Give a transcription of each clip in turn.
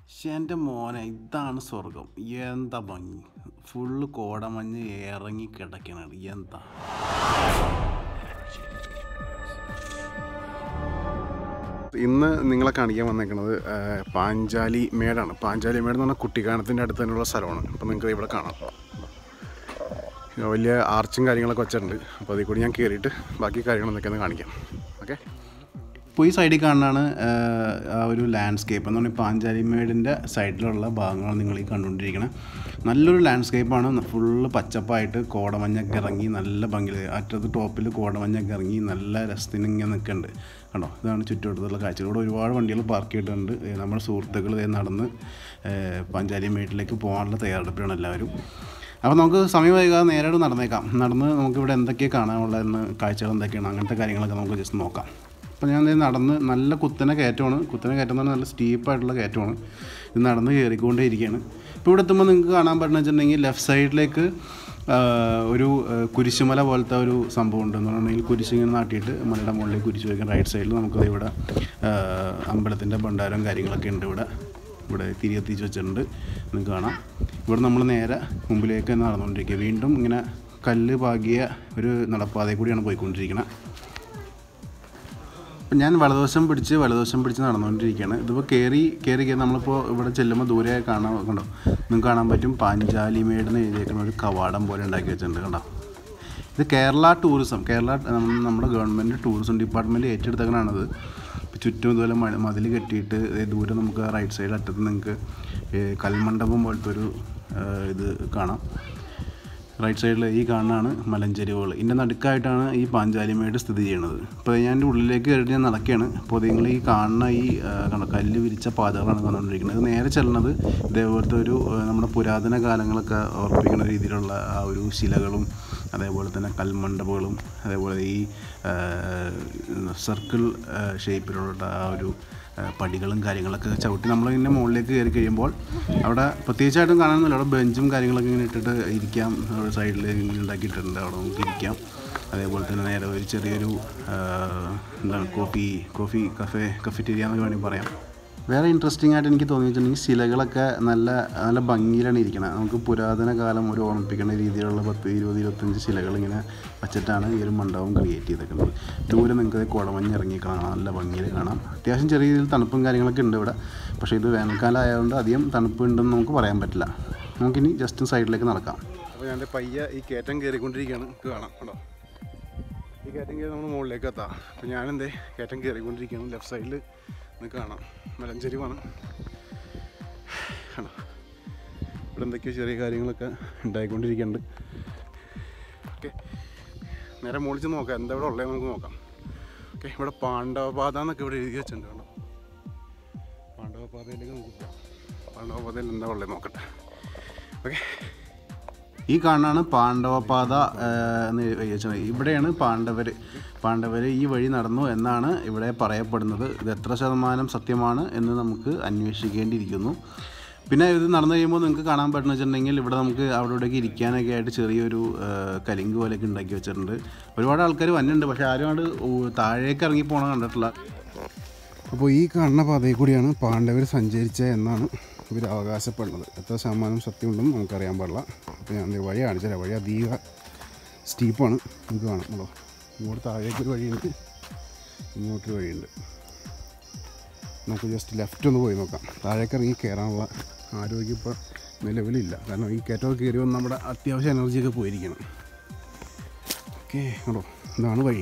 പക്ഷെ എൻ്റെ മോനെ ഇതാണ് സ്വർഗം എന്താ ഭംഗി ഫുള്ള് കോടമഞ്ഞ് ഇറങ്ങി കിടക്കണത് എന്താ ഇന്ന് നിങ്ങളെ കാണിക്കാൻ വന്നേക്കുന്നത് ആ, പാഞ്ചാലി മേടാണ് പാഞ്ചാലി മേട് എന്ന് പറഞ്ഞാൽ കുട്ടിക്കാനത്തിൻ്റെ അടുത്ത് തന്നെയുള്ള സ്ഥലമാണ് അപ്പോൾ നിങ്ങൾക്ക് ഇവിടെ കാണാം വലിയ ആർച്ചും കാര്യങ്ങളൊക്കെ വെച്ചിട്ടുണ്ട് അപ്പോൾ അതിൽ കൂടി ഞാൻ കയറിയിട്ട് ബാക്കി കാര്യങ്ങൾ എന്തൊക്കെയാണെന്ന് കാണിക്കാം ഓക്കെ ഇപ്പോൾ ഈ സൈഡിൽ കാണാനാണ് ആ ഒരു ലാൻഡ്സ്കേപ്പ് എന്ന് പറഞ്ഞാൽ പാഞ്ചാലിമേടിൻ്റെ സൈഡിലുള്ള ഭാഗങ്ങൾ നിങ്ങൾ ഈ കണ്ടുകൊണ്ടിരിക്കുന്നത് നല്ലൊരു ലാൻഡ്സ്കേപ്പാണ് ഫുള്ള് പച്ചപ്പായിട്ട് കോടമഞ്ഞൊക്കെ ഇറങ്ങി നല്ല ഭംഗി അറ്റത്ത് ടോപ്പിൽ കോടമഞ്ഞൊക്കെ ഇറങ്ങി നല്ല രസത്തിന് ഇങ്ങനെ നിൽക്കുന്നുണ്ട് കണ്ടോ ഇതാണ് ചുറ്റുവട്ടത്തുള്ള കാഴ്ച ഇവിടെ ഒരുപാട് വണ്ടികൾ പാർക്ക് ചെയ്തിട്ടുണ്ട് ഏ, നമ്മുടെ സുഹൃത്തുക്കൾ ദേ നടന്ന് പാഞ്ചാലിമേട്ടിലേക്ക് പോകാനുള്ള തയ്യാറെടുപ്പിലാണ് എല്ലാവരും അപ്പോൾ നമുക്ക് സമയം വൈകാതെ നേരെ നടന്നേക്കാം നടന്ന് നമുക്കിവിടെ എന്തൊക്കെയാണ് കാണാനുള്ളതെന്ന് കാഴ്ചകൾ എന്തൊക്കെയാണ് അങ്ങനത്തെ കാര്യങ്ങളൊക്കെ നമുക്ക് ജസ്റ്റ് നോക്കാം അപ്പോൾ ഞാൻ ദേ നടന്ന് നല്ല കുത്തനെ കയറ്റമാണ് കുത്തനെ കയറ്റം എന്ന് പറഞ്ഞാൽ നല്ല സ്റ്റീപ്പായിട്ടുള്ള കയറ്റമാണ് ഇത് നടന്ന് കയറിക്കൊണ്ടേ ഇരിക്കുകയാണ് ഇപ്പോൾ ഇവിടെ എത്തുമ്പോൾ നിങ്ങൾക്ക് കാണാൻ പറ്റുന്ന വെച്ചിട്ടുണ്ടെങ്കിൽ ലെഫ്റ്റ് സൈഡിലേക്ക് ആ, ഒരു ആ, കുരിശുമല പോലത്തെ ഒരു സംഭവം ഉണ്ട് എന്ന് പറഞ്ഞിട്ടുണ്ടെങ്കിൽ കുരിശ് ഇങ്ങനെ നാട്ടിയിട്ട് മലയുടെ മുകളിലേക്ക് കുരിശ് വയ്ക്കാൻ റൈറ്റ് സൈഡിൽ നമുക്കത് ഇവിടെ ആ, അമ്പലത്തിൻ്റെ ഭണ്ഡാരവും കാര്യങ്ങളൊക്കെ ഉണ്ട് ഇവിടെ ഇവിടെ തിരി എത്തിച്ച് വെച്ചിട്ടുണ്ട് നിങ്ങൾക്ക് കാണാം ഇവിടെ നമ്മൾ നേരെ മുമ്പിലേക്ക് തന്നെ നടന്നുകൊണ്ടിരിക്കുക വീണ്ടും ഇങ്ങനെ കല്ല് പാകിയ ഒരു നടപ്പാതയിൽ കൂടിയാണ് പോയിക്കൊണ്ടിരിക്കുന്നത് അപ്പം ഞാൻ വലതുവശം പിടിച്ച് വലതുവശം പിടിച്ച് നടന്നുകൊണ്ടിരിക്കുകയാണ് ഇതിപ്പോൾ കയറി കയറി കയറി നമ്മളിപ്പോൾ ഇവിടെ ചെല്ലുമ്പോൾ ദൂരെ കാണാൻ കണ്ടോ നിങ്ങൾക്ക് കാണാൻ പറ്റും പാഞ്ചാലിമേട് എന്ന് എഴുതിയേക്കുന്ന ഒരു കവാടം പോലെ ഉണ്ടാക്കി വെച്ചിട്ടുണ്ട് കണ്ടോ ഇത് കേരള ടൂറിസം കേരള നമ്മ- നമ്മുടെ ഗവൺമെൻറ് ടൂറിസം ഡിപ്പാർട്ട്മെൻറ്റ് ഏറ്റെടുത്തേക്കണാണിത് ഇപ്പം ചുറ്റും ഇതുപോലെ മതിൽ കെട്ടിയിട്ട് ദേ ദൂരെ നമുക്ക് റൈറ്റ് സൈഡ് അറ്റത്ത് നിങ്ങൾക്ക് ഈ കൽമണ്ഡപം പോലത്തെ ഒരു ആ, ഇത് കാണാം റൈറ്റ് സൈഡിൽ ഈ കാണുന്നതാണ് മലഞ്ചെരിവുകൾ ഇതിൻ്റെ നടുക്കായിട്ടാണ് ഈ പാഞ്ചാലിമേട് സ്ഥിതി ചെയ്യുന്നത് ഇപ്പോൾ ഞാൻ എൻ്റെ ഉള്ളിലേക്ക് കയറിയിട്ട് ഞാൻ നടക്കുകയാണ് അപ്പോൾ നിങ്ങൾ ഈ കാണുന്ന ഈ ആ, കണ്ടോ കല്ല് വിരിച്ച പാതകളാണ് കണ്ടുകൊണ്ടിരിക്കുന്നത് ഇത് നേരെ ചെല്ലുന്നത് ഇതേപോലത്തെ ഒരു ആ, നമ്മുടെ പുരാതന കാലങ്ങളൊക്കെ ഓർപ്പിക്കുന്ന രീതിയിലുള്ള ആ ഒരു ശിലകളും അതേപോലെ തന്നെ കൽമണ്ഡപങ്ങളും അതേപോലെ ഈ സർക്കിൾ ഷേപ്പിലുള്ള ആ ഒരു ആ, പടികളും കാര്യങ്ങളൊക്കെ ചവിട്ടി നമ്മൾ ഇങ്ങനെ മുകളിലേക്ക് കയറി കഴിയുമ്പോൾ അവിടെ പ്രത്യേകിച്ചായിട്ടും കാണാനൊന്നുമില്ല അവിടെ ബെഞ്ചും കാര്യങ്ങളൊക്കെ ഇങ്ങനെ ഇട്ടിട്ട് ഇരിക്കാം അവിടെ സൈഡിൽ ഇങ്ങനെ ഉണ്ടാക്കിയിട്ടുണ്ട് അവിടെ നമുക്ക് ഇരിക്കാം അതേപോലെ തന്നെ നേരെ ഒരു ചെറിയൊരു ആ, എന്താണ് കോഫി കോഫി കഫേ കഫറ്റേരിയ എന്നൊക്കെ വേണമെങ്കിൽ പറയാം വേറെ ഇൻട്രസ്റ്റിംഗ് ആയിട്ട് എനിക്ക് തോന്നി വെച്ചിട്ടുണ്ടെങ്കിൽ ശിലകളൊക്കെ നല്ല നല്ല ഭംഗിയിലാണ് ഇരിക്കുന്നത് നമുക്ക് പുരാതന കാലം ഒരു ഓർമ്മിപ്പിക്കുന്ന രീതിയിലുള്ള പത്ത് ഇരുപത് ഇരുപത്തഞ്ച് ശിലകൾ ഇങ്ങനെ വച്ചിട്ടാണ് ഈ ഒരു മണ്ഡപം ക്രിയേറ്റ് ചെയ്തേക്കുന്നത് ദൂരെ നിങ്ങൾക്ക് കുടമഞ്ഞ് ഇറങ്ങി കാണാം നല്ല ഭംഗിയിൽ കാണാം അത്യാവശ്യം ചെറിയ രീതിയിൽ തണുപ്പും കാര്യങ്ങളൊക്കെ ഉണ്ട് ഇവിടെ പക്ഷേ ഇത് വേനൽക്കാലം ആയതുകൊണ്ട് അധികം തണുപ്പ് ഉണ്ടെന്ന് നമുക്ക് പറയാൻ പറ്റില്ല നമുക്കിനി ജസ്റ്റ് സൈഡിലേക്ക് നടക്കാം അപ്പോൾ ഞാൻ പയ്യ ഈ കയറ്റം കയറിക്കൊണ്ടിരിക്കുകയാണ് നമുക്ക് കാണാം കേട്ടോ ഈ കയറ്റം കയറി നമ്മൾ മുകളിലേക്ക് എത്താം അപ്പോൾ ഞാനെന്തേ കയറ്റം കയറിക്കൊണ്ടിരിക്കുകയാണ് ലെഫ്റ്റ് സൈഡിൽ നിങ്ങൾക്ക് കാണാം മലഞ്ചെരിവാണ് കാണാം ഇവിടെ എന്തൊക്കെയോ ചെറിയ കാര്യങ്ങളൊക്കെ ഉണ്ടായിക്കൊണ്ടിരിക്കുന്നുണ്ട് ഓക്കെ നേരെ മുകളിൽ ചെന്ന് നോക്കാം എന്താ ഇവിടെ ഉള്ളത് നമുക്ക് നോക്കാം ഓക്കെ ഇവിടെ പാണ്ഡവപാത എന്നൊക്കെ ഇവിടെ എഴുതി വെച്ചിട്ടുണ്ട് കേട്ടോ പാണ്ഡവപാതയിലേക്ക് നമുക്ക് പോകാം പാണ്ഡവപാതയിൽ എന്താ ഉള്ളത് നോക്കട്ടെ ഓക്കെ ഈ കാണാണ് പാണ്ഡവപാത ആ, എന്ന് എഴുതി വെച്ചത് ഇവിടെയാണ് പാണ്ഡവർ പാണ്ഡവർ ഈ വഴി നടന്നു എന്നാണ് ഇവിടെ പറയപ്പെടുന്നത് ഇത് എത്ര ശതമാനം സത്യമാണ് എന്ന് നമുക്ക് അന്വേഷിക്കേണ്ടിയിരിക്കുന്നു പിന്നെ ഇത് നടന്നു കഴിയുമ്പോൾ നിങ്ങൾക്ക് കാണാൻ പറ്റുന്ന വെച്ചിട്ടുണ്ടെങ്കിൽ ഇവിടെ നമുക്ക് അവിടെ ഇവിടെയൊക്കെ ഇരിക്കാനൊക്കെ ആയിട്ട് ചെറിയൊരു ആ, കലിങ്ക് പോലെയൊക്കെ ഉണ്ടാക്കി വെച്ചിട്ടുണ്ട് ഒരുപാട് ആൾക്കാർ വന്നിട്ടുണ്ട് പക്ഷേ ആരും അവിടെ ഊ- താഴേക്ക് ഇറങ്ങി പോകണ കണ്ടിട്ടില്ല അപ്പോൾ ഈ കാണുന്ന പാതയിൽ കൂടിയാണ് പാണ്ഡവർ സഞ്ചരിച്ചത് എന്നാണ് ഇവർ അവകാശപ്പെടുന്നത് എത്ര ശതമാനം സത്യമുണ്ടെന്ന് നമുക്കറിയാൻ പാടില്ല അപ്പോൾ ഞാൻ ദേ വഴി കാണിച്ചു തരാം വഴി അധിക സ്റ്റീപ്പാണ് നമുക്ക് കാണാം കേട്ടോ ഇങ്ങോട്ട് താഴേക്കൊരു വഴിയുണ്ട് ഇങ്ങോട്ടൊരു വഴിയുണ്ട് നമുക്ക് ജസ്റ്റ് ലെഫ്റ്റ് ഒന്ന് പോയി നോക്കാം താഴേക്ക് ഇറങ്ങി കയറാനുള്ള ആരോഗ്യം ഇപ്പോൾ നിലവിലില്ല കാരണം ഈ കയറ്റമൊക്കെ കയറി വന്ന് നമ്മുടെ അത്യാവശ്യം എനർജിയൊക്കെ പോയിരിക്കണം ഓക്കെ കേട്ടോ ഇതാണ് വഴി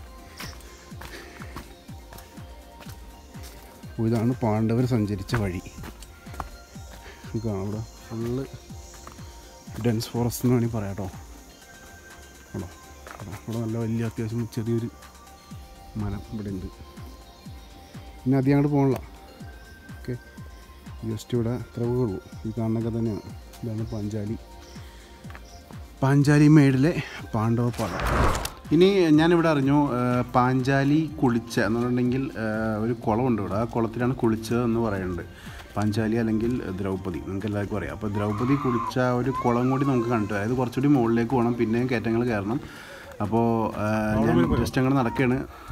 അപ്പോൾ ഇതാണ് പാണ്ഡവർ സഞ്ചരിച്ച വഴി ഇത് കാണാം ഇവിടെ ഫുള്ള് ഡെൻസ് ഫോറസ്റ്റ് എന്ന് വേണമെങ്കിൽ പറയാം കേട്ടോ ആണോ ആണോ. ഇവിടെ നല്ല വലിയ അത്യാവശ്യം ചെറിയൊരു മരം ഇവിടെ ഉണ്ട് പിന്നെ അധികം അങ്ങോട്ട് പോകണില്ല ഓക്കെ ജസ്റ്റ് ഇവിടെ ഇത്ര ഉള്ളൂ ഈ കാണുന്നൊക്കെ തന്നെയാണ് ഇതാണ് പാഞ്ചാലി പാഞ്ചാലി മേടിലെ പാണ്ഡവപ്പാട ഇനി ഞാനിവിടെ അറിഞ്ഞു ആ, പാഞ്ചാലി കുളിച്ച എന്ന് പറഞ്ഞിട്ടുണ്ടെങ്കിൽ ആ, ഒരു കുളമുണ്ട് ഇവിടെ ആ കുളത്തിലാണ് കുളിച്ചത് എന്ന് പറയുന്നുണ്ട് പാഞ്ചാലി അല്ലെങ്കിൽ ദ്രൗപദി നിങ്ങൾക്ക് എല്ലാവർക്കും അറിയാം അപ്പോൾ ദ്രൗപദി കുളിച്ച ആ ഒരു കുളം കൂടി നമുക്ക് കണ്ടു അതായത് കുറച്ചുകൂടി മുകളിലേക്ക് പോകണം പിന്നെയും കയറ്റങ്ങൾ കയറണം അപ്പോൾ ആ, ഞാൻ ജസ്റ്റ് അങ്ങനെ നടക്കുകയാണ്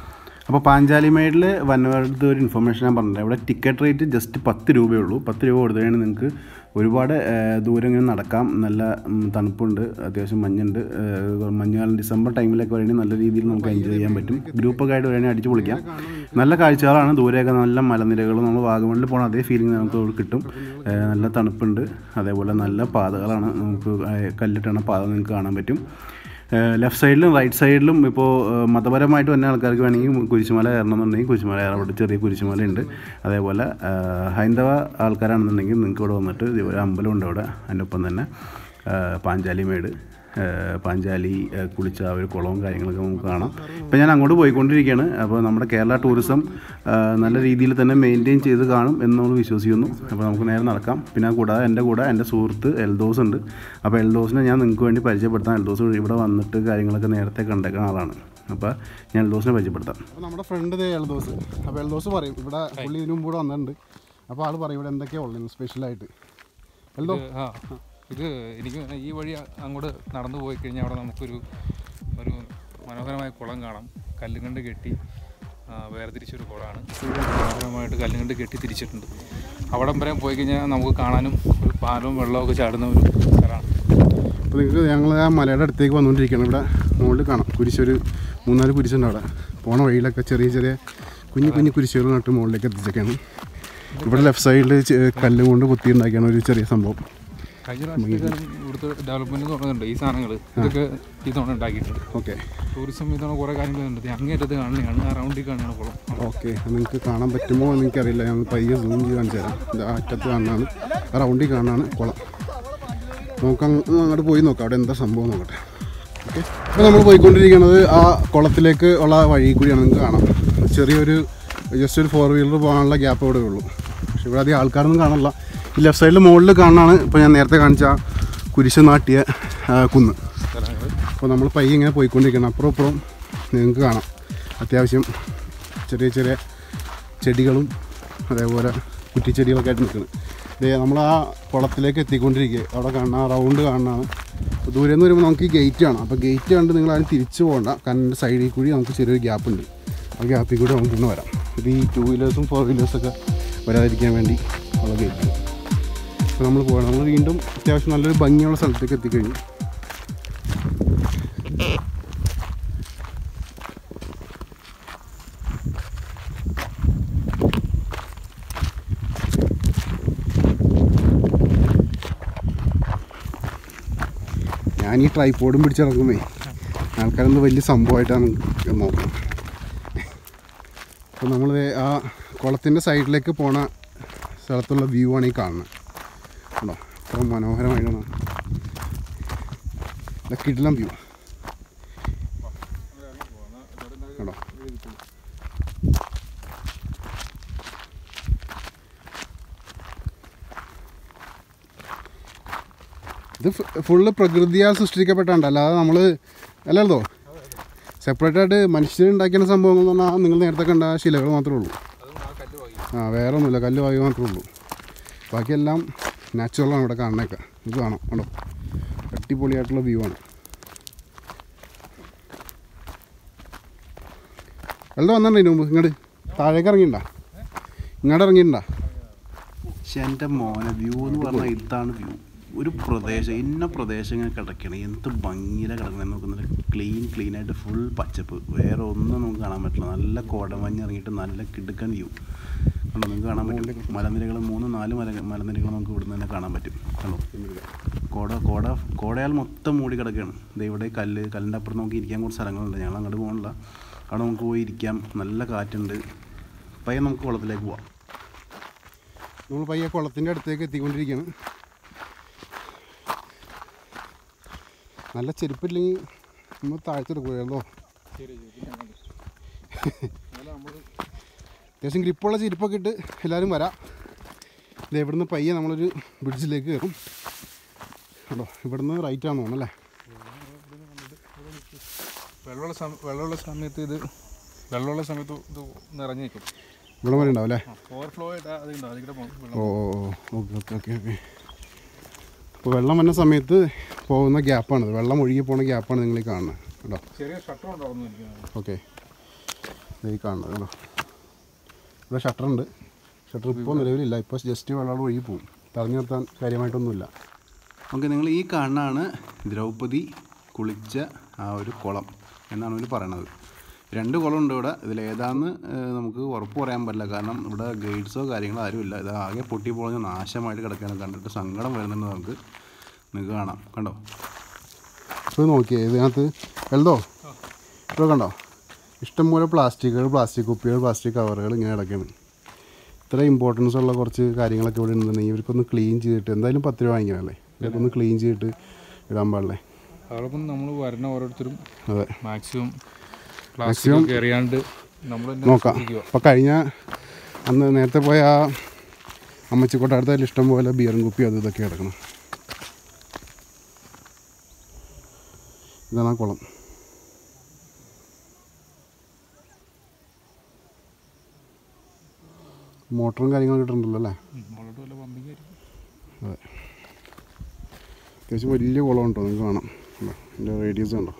അപ്പോൾ പാഞ്ചാലിമേഡിൽ വന്നവരുടെ ഒരു ഇൻഫർമേഷൻ ഞാൻ പറഞ്ഞിട്ടുണ്ട് ഇവിടെ ടിക്കറ്റ് റേറ്റ് ജസ്റ്റ് പത്ത് രൂപയേ ഉള്ളൂ പത്ത് രൂപ കൊടുത്തു കഴിഞ്ഞാൽ നിങ്ങൾക്ക് ഒരുപാട് ആ, ദൂരം ഇങ്ങനെ നടക്കാം നല്ല ഉം, തണുപ്പുണ്ട് അത്യാവശ്യം മഞ്ഞുണ്ട് ആ, മഞ്ഞുകാലം ഡിസംബർ ടൈമിലൊക്കെ വരികയാണെങ്കിൽ നല്ല രീതിയിൽ നമുക്ക് എൻജോയ് ചെയ്യാൻ പറ്റും ഗ്രൂപ്പൊക്കെ ആയിട്ട് വരികയാണെങ്കിൽ അടിച്ച് പൊളിക്കാം നല്ല കാഴ്ചകളാണ് ദൂരെയൊക്കെ നല്ല മലനിരകളും നമ്മൾ വാഗമണിൽ പോകണ അതേ ഫീലിംഗ് നമുക്ക് ഇവിടെ കിട്ടും ആ, നല്ല തണുപ്പുണ്ട് അതേപോലെ നല്ല പാതകളാണ് നമുക്ക് ആ, കല്ലിട്ടണ പാത നിങ്ങൾക്ക് കാണാൻ പറ്റും ലെഫ്റ്റ് സൈഡിലും റൈറ്റ് സൈഡിലും ഇപ്പോൾ മതപരമായിട്ട് വന്ന ആൾക്കാർക്ക് വേണമെങ്കിൽ കുരിശുമല കയറണമെന്നുണ്ടെങ്കിൽ കുരിശുമല കയറാം അവിടെ ചെറിയ കുരിശുമല ഉണ്ട് അതേപോലെ ആ, ഹൈന്ദവ ആൾക്കാരാണെന്നുണ്ടെങ്കിൽ നിങ്ങൾക്ക് ഇവിടെ വന്നിട്ട് ഇതുപോലെ അമ്പലമുണ്ട് അവിടെ അതിൻ്റെ ഒപ്പം തന്നെ ആ, പാഞ്ചാലി മേട് ആ, പാഞ്ചാലി ആ, കുളിച്ച ആ ഒരു കുളവും കാര്യങ്ങളൊക്കെ നമുക്ക് കാണാം ഇപ്പം ഞാൻ അങ്ങോട്ട് പോയിക്കൊണ്ടിരിക്കുകയാണ് അപ്പോൾ നമ്മുടെ കേരള ടൂറിസം ആ, നല്ല രീതിയിൽ തന്നെ മെയിൻറ്റെയിൻ ചെയ്ത് കാണും എന്ന് നമ്മൾ വിശ്വസിക്കുന്നു അപ്പോൾ നമുക്ക് നേരെ നടക്കാം പിന്നെ കൂടാതെ എൻ്റെ കൂടെ എൻ്റെ സുഹൃത്ത് എൽദോസ് ഉണ്ട് അപ്പോൾ എൽദോസിനെ ഞാൻ നിങ്ങൾക്ക് വേണ്ടി പരിചയപ്പെടുത്താം എൽദോസ് ഇവിടെ വന്നിട്ട് കാര്യങ്ങളൊക്കെ നേരത്തെ കണ്ടേക്കുന്ന ആളാണ് അപ്പോൾ ഞാൻ എൽദോസിനെ പരിചയപ്പെടുത്താം അപ്പോൾ നമ്മുടെ ഫ്രണ്ട് ഇതേ എൽദോസ് അപ്പോൾ എൽദോസ് പറയും ഇവിടെ പുള്ളി ഇതിനു മുമ്പ് ഇവിടെ വന്നിട്ടുണ്ട് അപ്പോൾ ആൾ പറയും ഇവിടെ എന്തൊക്കെയാണ് ഉള്ളത് സ്പെഷ്യലായിട്ട് എൽദോ ഇത് ആ ഇത് എനിക്ക് തോന്നുന്നു ഈ വഴി അങ്ങോട്ട് നടന്നു പോയി കഴിഞ്ഞാൽ അവിടെ നമുക്കൊരു ഒരു മനോഹരമായ കുളം കാണാം കല്ലുകണ്ട് കെട്ടി ആ, വേർതിരിച്ചൊരു കുളമാണ് മനോഹരമായിട്ട് കല്ലുകണ്ട് കെട്ടി തിരിച്ചിട്ടുണ്ട് അവിടം വരെ പോയി കഴിഞ്ഞാൽ നമുക്ക് കാണാനും ഒരു പാലവും വെള്ളമൊക്കെ ചാടുന്ന ഒരു സ്ഥലമാണ് അപ്പോൾ നിങ്ങൾക്ക് ഞങ്ങൾ ആ മലയുടെ അടുത്തേക്ക് വന്നുകൊണ്ടിരിക്കുകയാണ് ഇവിടെ മുകളിൽ കാണാം കുരിശൊരു മൂന്നാല് കുരിശുണ്ട് അവിടെ പോണ വഴിയിലൊക്കെ ചെറിയ ചെറിയ കുഞ്ഞു കുഞ്ഞു കുരിശുകൾ നട്ട് മുകളിലേക്ക് എത്തിച്ചൊക്കെയാണ് ഇവിടെ ലെഫ്റ്റ് സൈഡിൽ കല്ല് കൊണ്ട് കുത്തിയുണ്ടാക്കിയാണ് ഒരു ചെറിയ സംഭവം കഴിഞ്ഞ പ്രാവശ്യത്തേക്കാളും ഇവിടുത്തെ ഡെവലപ്മെൻറ്റ് എന്ന് പറയുന്നുണ്ട് ഈ സാധനങ്ങൾ ഇതൊക്കെ ഈ തവണ ഉണ്ടാക്കിയിട്ടുണ്ട് ഓക്കെ ടൂറിസം ഈ തവണ കുറേ കാര്യങ്ങളുണ്ട് അങ്ങേറ്റത്ത് കാണുന്നതാണ് ആ റൗണ്ടിൽ കാണുന്ന കുളം ഓക്കെ നിങ്ങൾക്ക് കാണാൻ പറ്റുമോ എന്ന് എനിക്കറിയില്ല ഞാൻ പയ്യെ സൂം ചെയ്ത് കാണിച്ചു തരാം ഇത് ആ അറ്റത്ത് കാണാനാണ് ആ റൗണ്ടിൽ കാണാനാണ് കുളം നമുക്ക് അങ്ങ് അങ്ങോട്ട് പോയി നോക്കാം അവിടെ എന്താ സംഭവം നോക്കട്ടെ ഓക്കെ ഇപ്പോൾ നമ്മൾ പോയിക്കൊണ്ടിരിക്കുന്നത് ആ കുളത്തിലേക്ക് ഉള്ള വഴി കൂടിയാണ് നിങ്ങൾക്ക് കാണാം ചെറിയൊരു ജസ്റ്റ് ഒരു ഫോർ വീലർ പോകാനുള്ള ഗ്യാപ്പ് ഇവിടെ ഉള്ളൂ പക്ഷെ ഇവിടെ അധികം ആൾക്കാരൊന്നും കാണില്ല ഈ ലെഫ്റ്റ് സൈഡിൽ മുകളിൽ കാണാനാണ് ഇപ്പോൾ ഞാൻ നേരത്തെ കാണിച്ച ആ കുരിശ് നാട്ടിയ ആ, കുന്ന് സ്ഥലങ്ങൾ അപ്പോൾ നമ്മൾ പയ്യെ ഇങ്ങനെ പോയിക്കൊണ്ടിരിക്കണം അപ്പുറം ഇപ്പുറം നിങ്ങൾക്ക് കാണാം അത്യാവശ്യം ചെറിയ ചെറിയ ചെടികളും അതേപോലെ കുറ്റിച്ചെടികളൊക്കെ ആയിട്ട് നിൽക്കുന്നത് ദേ നമ്മൾ ആ കുളത്തിലേക്ക് എത്തിക്കൊണ്ടിരിക്കുക അവിടെ കാണുന്ന ആ റൗണ്ട് കാണുന്നതാണ് അപ്പോൾ ദൂരെ നിന്ന് വരുമ്പോൾ നമുക്ക് ഈ ഗേറ്റ് കാണാം അപ്പോൾ ഗേറ്റ് കണ്ട് നിങ്ങൾ ആരും തിരിച്ചു പോകണ്ട കാരണം എൻ്റെ സൈഡിൽ കൂടി നമുക്ക് ചെറിയൊരു ഗ്യാപ്പ് ഉണ്ട് ആ ഗ്യാപ്പിൽ കൂടി നമുക്ക് ഇന്ന് വരാം ഇത് ഈ ടൂ വീലേഴ്സും ഫോർ വീലേഴ്സൊക്കെ വരാതിരിക്കാൻ വേണ്ടി ഉള്ള ഗേറ്റ് അപ്പോൾ നമ്മൾ പോകണം നമ്മൾ വീണ്ടും അത്യാവശ്യം നല്ലൊരു ഭംഗിയുള്ള സ്ഥലത്തേക്ക് എത്തിക്കഴിഞ്ഞു ഞാൻ ഈ ട്രൈപ്പോഡും പിടിച്ചിറങ്ങുമ്പേ ആൾക്കാരെന്ത് വലിയ സംഭവമായിട്ടാണ് നോക്കുന്നത് അപ്പോൾ നമ്മൾ ആ കുളത്തിൻ്റെ സൈഡിലേക്ക് പോണ സ്ഥലത്തുള്ള വ്യൂ ആണ് ഈ കാണുന്നത് കണ്ടോ അത്ര മനോഹരമായിട്ടാണ് കിടിലം വ്യൂ കണ്ടോ ഇത് ഫുള്ള് പ്രകൃതിയാൽ സൃഷ്ടിക്കപ്പെട്ടാണ്ട് അല്ലാതെ നമ്മൾ അല്ലല്ലോ സെപ്പറേറ്റ് ആയിട്ട് മനുഷ്യരുണ്ടാക്കിയ സംഭവം എന്ന് പറഞ്ഞാൽ നിങ്ങൾ നേരത്തെ കണ്ട ആ ശിലകൾ മാത്രമേ ഉള്ളൂ ആ വേറെ ഒന്നുമില്ല കല്ല് വായു മാത്രമേ ഉള്ളൂ ബാക്കിയെല്ലാം നാച്ചുറലാണ് ഇവിടെ കാണുന്നേക്ക ഇത് കാണാം കണ്ടോ അടിപൊളിയായിട്ടുള്ള വ്യൂ ആണ് വെള്ളം വന്നിട്ടുണ്ടോ ഇതിന് മുമ്പ് ഇങ്ങോട്ട് താഴേക്ക് ഇറങ്ങിയിട്ടുണ്ടോ ഇങ്ങോട്ട് ഇറങ്ങിയിട്ടുണ്ടോ പക്ഷെ എൻ്റെ മോനെ വ്യൂ എന്ന് പറഞ്ഞാൽ ഇതാണ് വ്യൂ ഒരു പ്രദേശം ഇന്ന പ്രദേശം ഇങ്ങനെ കിടക്കണം എന്ത് ഭംഗിയിലാണ് കിടക്കുന്നത് നോക്കുന്നത് ക്ലീൻ ക്ലീൻ ആയിട്ട് ഫുൾ പച്ചപ്പ് വേറെ ഒന്നും നമുക്ക് കാണാൻ പറ്റില്ല നല്ല കോടമഞ്ഞ് ഇറങ്ങിയിട്ട് നല്ല കിടുക്കൻ വ്യൂ കണ്ടോ നിങ്ങൾക്ക് കാണാൻ പറ്റും മലനിരകൾ മൂന്ന് നാല് മല മലനിരകൾ നമുക്ക് ഇവിടുന്ന് തന്നെ കാണാൻ പറ്റും കണ്ടോ കോട കോട കോടയാൽ മൊത്തം മൂടി കിടക്കുകയാണ് ദേ ഇവിടെ കല്ല് കല്ലിൻ്റെ അപ്പുറത്ത് നമുക്ക് ഇരിക്കാൻ കുറച്ച് സ്ഥലങ്ങളുണ്ട് ഞങ്ങൾ അങ്ങോട്ട് പോകണില്ല അവിടെ നമുക്ക് പോയി ഇരിക്കാം നല്ല കാറ്റുണ്ട് പയ്യെ നമുക്ക് കുളത്തിലേക്ക് പോവാം നമ്മൾ പയ്യെ കുളത്തിൻ്റെ അടുത്തേക്ക് എത്തിക്കൊണ്ടിരിക്കുകയാണ് നല്ല ചെരുപ്പില്ലെങ്കിൽ നമ്മൾ താഴ്ത്തെടുക്കുകയല്ലോ അത്യാവശ്യം ഗ്രിപ്പുള്ള ചെരുപ്പൊക്കെ ഇട്ട് എല്ലാവരും വരാം ഇത് ഇവിടുന്ന് പയ്യെ നമ്മളൊരു ബ്രിഡ്ജിലേക്ക് കയറും കേട്ടോ ഇവിടുന്ന് റൈറ്റ് ആണെന്ന് തോന്നുന്നല്ലേ വെള്ളമുള്ള സമ വെള്ളമുള്ള സമയത്ത് ഇത് വെള്ളമുള്ള സമയത്ത് ഇത് നിറഞ്ഞു നിൽക്കും ഇവിടെ വരെ ഉണ്ടാവും അല്ലേ ഓവർഫ്ലോ ആയിട്ട് അതുണ്ടാവും അതിവിടെ പോകും വെള്ളം ഓ ഓ ഓക്കെ ഓക്കെ ഓക്കെ ഓക്കെ അപ്പോൾ വെള്ളം വന്ന സമയത്ത് പോകുന്ന ഗ്യാപ്പാണിത് വെള്ളം ഒഴുകി പോകുന്ന ഗ്യാപ്പാണ് നിങ്ങൾ ഈ കാണുന്നത് കേട്ടോ ചെറിയ ഷട്ടർ ഉണ്ടാവുന്നു എനിക്ക് ഓക്കെ ദേ ഈ കാണുന്നത് കേട്ടോ ഇവിടെ ഷട്ടറുണ്ട് ഷട്ടർ ഇപ്പോൾ നിലവിലില്ല ഇപ്പോൾ ജസ്റ്റ് വെള്ളം ഒഴുകി പോകും തടഞ്ഞു നിർത്താൻ കാര്യമായിട്ടൊന്നുമില്ല ഓക്കെ നിങ്ങൾ ഈ കാണാണ് ദ്രൗപദി കുളിച്ച ആ ഒരു കുളം എന്നാണ് ഇവർ പറയണത് രണ്ട് കുളമുണ്ട് ഇവിടെ ഇതിലേതാന്ന് ഏഹ്, നമുക്ക് ഉറപ്പ് പറയാൻ പറ്റില്ല കാരണം ഇവിടെ ഗൈഡ്സോ കാര്യങ്ങളോ ആരുമില്ല ഇത് ആകെ പൊട്ടി പൊളഞ്ഞ് നാശമായിട്ട് കിടക്കുകയാണ് കണ്ടിട്ട് സങ്കടം വരുന്നുണ്ട് നമുക്ക് നിങ്ങൾക്ക് കാണാം കണ്ടോ ഇത് നോക്കിയേ ഇതിനകത്ത് വലുതോ ഇപ്പോൾ കണ്ടോ ഇഷ്ടംപോലെ പ്ലാസ്റ്റിക്കുകൾ പ്ലാസ്റ്റിക് കുപ്പികൾ പ്ലാസ്റ്റിക് കവറുകൾ ഇങ്ങനെ കിടക്കുകയാണ് ഇത്ര ഇമ്പോർട്ടൻസ് ഉള്ള കുറച്ച് കാര്യങ്ങളൊക്കെ ഇവിടെ ഉണ്ടെന്നുണ്ടെങ്കിൽ ഇവർക്കൊന്ന് ക്ലീൻ ചെയ്തിട്ട് എന്തായാലും പത്ത് രൂപ വാങ്ങിക്കണമല്ലേ ഇവർക്കൊന്ന് ക്ലീൻ ചെയ്തിട്ട് ഇടാൻ പാടില്ലേ അതോടൊപ്പം നമ്മൾ വരുന്ന ഓരോരുത്തരും അതെ മാക്സിമം പ്ലാസ്റ്റിക് ഒക്കെ എറിയാണ്ട് നമ്മൾ തന്നെ നോക്കാം ശ്രദ്ധിക്കുക അപ്പോൾ കഴിഞ്ഞ അന്ന് നേരത്തെ പോയ ആ അമ്മച്ചിക്കോട്ടടുത്ത ഇഷ്ടം പോലെ ബിയറും കുപ്പി അത് ഇതൊക്കെ കിടക്കണം ഇതാണ് ആ കുളം മോട്ടറും കാര്യങ്ങളൊക്കെ ഇട്ടിട്ടുണ്ടല്ലോ അല്ലേ മുകളിലോട്ട് വല്ല പമ്പിങ് ആയിരിക്കും അതെ അത്യാവശ്യം വലിയ കുളം ഉണ്ടോ നിങ്ങൾക്ക് കാണാം കണ്ടോ? ഇതിൻ്റെ റേഡിയസ് ഉണ്ടോ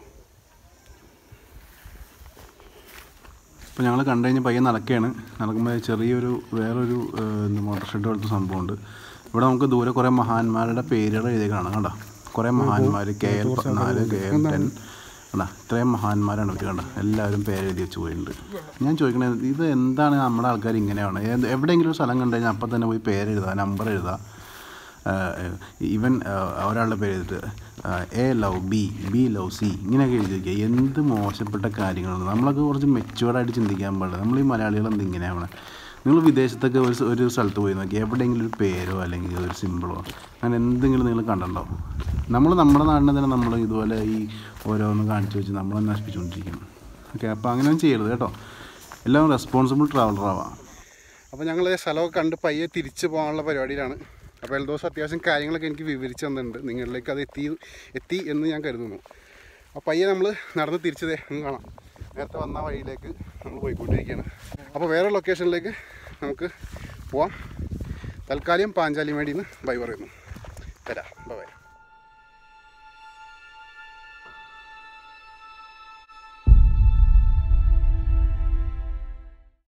അപ്പോൾ ഞങ്ങൾ കണ്ടു കഴിഞ്ഞ് പയ്യെ നടക്കുകയാണ് നടക്കുമ്പോൾ ചെറിയൊരു വേറൊരു ഏഹ്, എന്താ മോട്ടോർ ഷെഡ് പോലത്തെ സംഭവമുണ്ട് ഇവിടെ നമുക്ക് ദൂരെ കുറേ മഹാന്മാരുടെ പേരുകൾ എഴുതിയേക്കാണ് കണ്ടോ കുറേ മഹാന്മാർ കെ എൽ പതിനാല് കെ എൽ ടെൻ കണ്ടാ ഇത്രയും മഹാന്മാരാണ് ഇവർ കണ്ട എല്ലാവരും പേര് എഴുതി വെച്ച് പോയിട്ടുണ്ട് ഞാൻ ചോദിക്കണത് ഇത് എന്താണ് നമ്മുടെ ആൾക്കാർ ഇങ്ങനെയാണ് ഏത് എവിടെയെങ്കിലും ഒരു സ്ഥലം കണ്ടു കഴിഞ്ഞാൽ അപ്പം തന്നെ പോയി പേര് എഴുതുക നമ്പർ എഴുതുക ഈവൻ ഒരാളുടെ പേര് എഴുതിട്ട് A love B B love C ഇങ്ങനെയൊക്കെ എഴുതി വയ്ക്കുക എന്ത് മോശപ്പെട്ട കാര്യങ്ങളാണ് നമ്മളൊക്കെ കുറച്ച് മെച്ചുവേർഡായിട്ട് ചിന്തിക്കാൻ പാടില്ല നമ്മൾ ഈ മലയാളികൾ എന്ത് ഇങ്ങനെയാണ് നിങ്ങൾ വിദേശത്തൊക്കെ ഒരു സ- ഒരു സ്ഥലത്ത് പോയി നോക്കി എവിടെയെങ്കിലും ഒരു പേരോ അല്ലെങ്കിൽ ഒരു സിമ്പിളോ അങ്ങനെ എന്തെങ്കിലും നിങ്ങൾ കണ്ടിട്ടുണ്ടോ നമ്മൾ നമ്മുടെ നാടിനെ തന്നെ നമ്മൾ ഇതുപോലെ ഈ ഓരോന്ന് കാണിച്ചു വെച്ച് നമ്മൾ നശിപ്പിച്ചുകൊണ്ടിരിക്കണം ഓക്കെ അപ്പോൾ അങ്ങനെയൊന്നും ചെയ്യരുത് കേട്ടോ എല്ലാം റെസ്പോൺസിബിൾ ട്രാവലർ ആവാം അപ്പോൾ ഞങ്ങൾ സ്ഥലമൊക്കെ കണ്ട് പയ്യെ തിരിച്ചു പോകാനുള്ള പരിപാടിയിലാണ് അപ്പോൾ എൽദോസ് അത്യാവശ്യം കാര്യങ്ങളൊക്കെ എനിക്ക് വിവരിച്ച് തന്നിട്ടുണ്ട് നിങ്ങളിലേക്ക് അത് എത്തി എത്തി എന്ന് ഞാൻ കരുതുന്നു അപ്പോൾ പയ്യെ നമ്മൾ നടന്ന് തിരിച്ചതേ അങ്ങ് കാണാം നേരത്തെ വന്ന വഴിയിലേക്ക് നമ്മൾ പോയിക്കൊണ്ടിരിക്കുകയാണ് അപ്പോൾ വേറെ ലൊക്കേഷനിലേക്ക് നമുക്ക് പോവാം തൽക്കാലം പാഞ്ചാലിമേടിയിൽ നിന്ന് ബൈ പറയുന്നു തരാം ബൈ